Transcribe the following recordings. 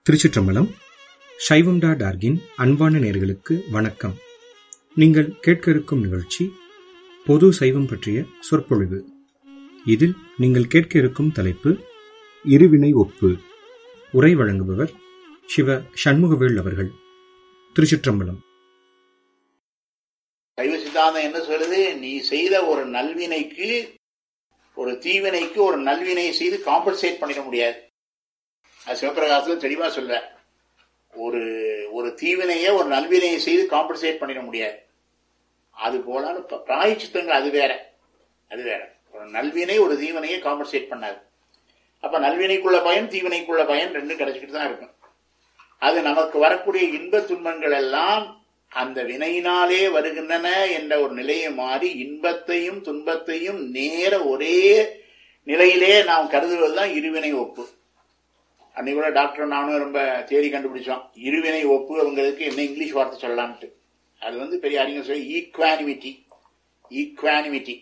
திருச்சிற்றம்பலம் சைவம்டா டார்கின் அன்பான நேர்களுக்கு வணக்கம் நீங்கள் கேட்க இருக்கும் நிகழ்ச்சி பொது சைவம் பற்றிய சொற்பொழிவு இதில் நீங்கள் கேட்க இருக்கும் தலைப்பு இருவினை ஒப்பு உரை வழங்குபவர் சிவ சண்முகவேல் அவர்கள் திருச்சிற்றம்பலம் சைவ சித்தாந்தம் என்ன சொல்லுது நீ செய்த ஒரு நல்வினைக்கு ஒரு தீவினைக்கு ஒரு நல்வினை செய்து காம்பன்சேட் பண்ணிட முடியாது அது சிவபிரகாசத்துல தெளிவா சொல்ற ஒரு ஒரு தீவினையை ஒரு நல்வினையை செய்து காம்பன்சேட் பண்ணிட முடியாது அது போல பிராயச்சித்தங்கள் அது வேற அது வேற ஒரு நல்வினை ஒரு தீவினையை காம்பன்சேட் பண்ணாது அப்ப நல்வினைக்குள்ள பயன் தீவினைக்குள்ள பயன் ரெண்டும் கிடைச்சிக்கிட்டு தான் இருக்கும் அது நமக்கு வரக்கூடிய இன்ப துன்பங்கள் எல்லாம் அந்த வினையினாலே வருகின்றன என்ற ஒரு நிலையை மாறி இன்பத்தையும் துன்பத்தையும் நேர ஒரே நிலையிலே நாம் கருதுவதுதான் இருவினை ஒப்பு அன்னைக்கு கூட டாக்டர் நானும் ரொம்ப தேடி கண்டுபிடிச்சோம் இருவினை ஒப்பு அவங்களுக்கு என்ன இங்கிலீஷ் வார்த்தை சொல்லலாம்ட்டு அது வந்து பெரிய அறிஞர் சொல்லி ஈக்வானிமிட்டி ஈக்வானிமிட்டி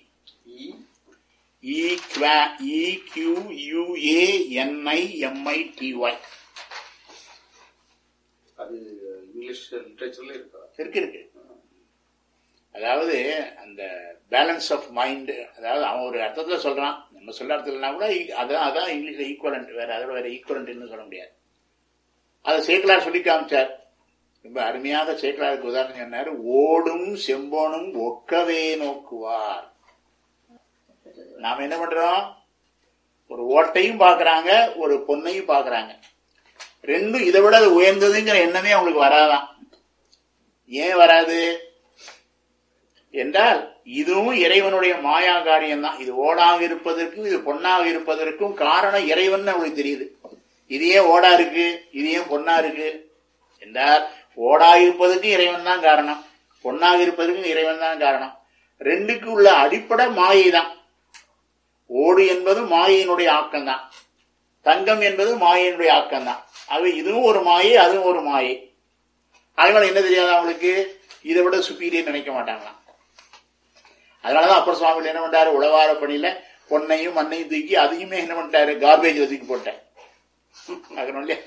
இக்யூஏஎன்ஐஎம்ஐடிஒய் அது இங்கிலீஷ் லிட்ரேச்சர்ல இருக்கா இருக்கு இருக்கு அதாவது அந்த பேலன்ஸ் ஆஃப் மைண்ட் அதாவது அவன் ஒரு அர்த்தத்துல சொல்றான் நம்ம சொல்ல அர்த்தம்னா கூட இ- அதான் அதான் இங்கிலீஷ்ல ஈக்குவலண்ட் வேற அதோட வேற ஈக்குவலண்ட்னு சொல்ல முடியாது அதை சேக்கலார் சொல்லி காமிச்சார் ரொம்ப அருமையாக சேக்கலாருக்கு உதாரணம் சொன்னார் ஓடும் செம்போனும் ஒக்கவே நோக்குவார் நாம என்ன பண்றோம் ஒரு ஓட்டையும் பார்க்கறாங்க ஒரு பொன்னையும் பார்க்கறாங்க ரெண்டும் இதை விட அது உயர்ந்ததுங்கிற எண்ணமே அவங்களுக்கு வராதான் ஏன் வராது என்றால் இதுவும் இறைவனுடைய மாயா காரியம் தான் இது ஓடாக இருப்பதற்கும் இது பொன்னாக இருப்பதற்கும் காரணம் இறைவன் அவங்களுக்கு தெரியுது இது ஏன் ஓடா இருக்கு இது ஏன் பொன்னா இருக்கு என்றால் ஓடா இருப்பதற்கும் இறைவன் தான் காரணம் பொன்னாக இருப்பதற்கும் இறைவன் தான் காரணம் ரெண்டுக்கு உள்ள அடிப்படை மாயை தான் ஓடு என்பது மாயையினுடைய ஆக்கம் தான் தங்கம் என்பது மாயையினுடைய ஆக்கம் தான் ஆக இதுவும் ஒரு மாயை அதுவும் ஒரு மாயை அதனால என்ன தெரியாது அவங்களுக்கு இதை விட சுப்பீரியர் நினைக்க மாட்டாங்களாம் அதனாலதான் அப்பர் சுவாமி என்ன பண்றாரு உழவார பணியில பொன்னையும் மண்ணையும் தூக்கி அதையுமே என்ன பண்ணிட்டாரு கார்பேஜ் தூக்கி போட்டேன் ஆகணும் இல்லையா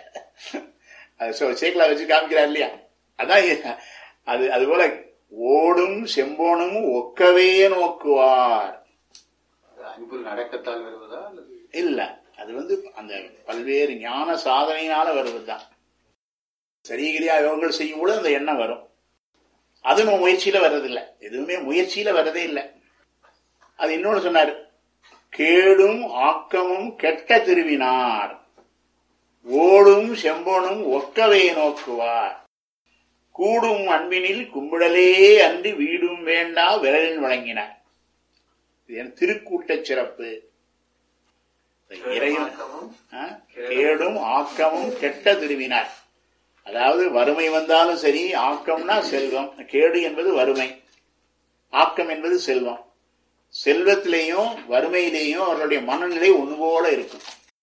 அது சோ- சேக்கலா வச்சு காமிக்கிறார் இல்லையா அதான் இ- அது அது போல ஓடும் செம்போனும் ஒக்கவே நோக்குவார் அது அன்பு நடக்கத்தால் வருவதா அல்லது இல்ல அது வந்து அந்த பல்வேறு ஞான சாதனையினால வருவதுதான் சரிகிரியா யோகங்கள் செய்யும் பொழுது அந்த எண்ணம் வரும் அது நம்ம முயற்சியில வர்றதில்லை எதுவுமே முயற்சியில வர்றதே இல்லை அது இன்னொன்னு சொன்னாரு கேடும் ஆக்கமும் கெட்ட திருவினார் ஓடும் செம்போனும் ஒக்கவே நோக்குவார் கூடும் அன்பினில் கும்பிடலே அன்று வீடும் வேண்டா விரலில் வழங்கினார் இது என் திருக்கூட்டச் சிறப்பு இறைவன் ஆக்கமும் ஆ? கேடும் ஆக்கமும் கெட்ட திருவினார் அதாவது வறுமை வந்தாலும் சரி ஆக்கம்னா செல்வம் கேடு என்பது வறுமை ஆக்கம் என்பது செல்வம் செல்வத்திலேயும் வறுமையிலேயும் அவர்களுடைய மனநிலை ஒன்று போல இருக்கும்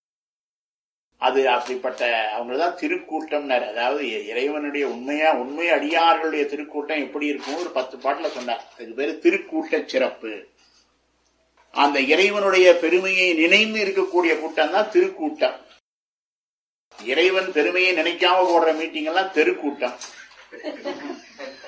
அது அப்படிப்பட்ட அவங்கதான் திருக்கூட்டம்னார் அதாவது இ- இறைவனுடைய உண்மையா உண்மை அடியார்களுடைய திருக்கூட்டம் எப்படி இருக்கும் ஒரு பத்து பாட்டுல சொன்னார் அதுக்கு பேரு திருக்கூட்டச் சிறப்பு அந்த இறைவனுடைய பெருமையை நினைந்து இருக்கக்கூடிய கூட்டம் தான் திருக்கூட்டம் இறைவன் பெருமையை நினைக்காம போடுற மீட்டிங் எல்லாம் தெருக்கூட்டம்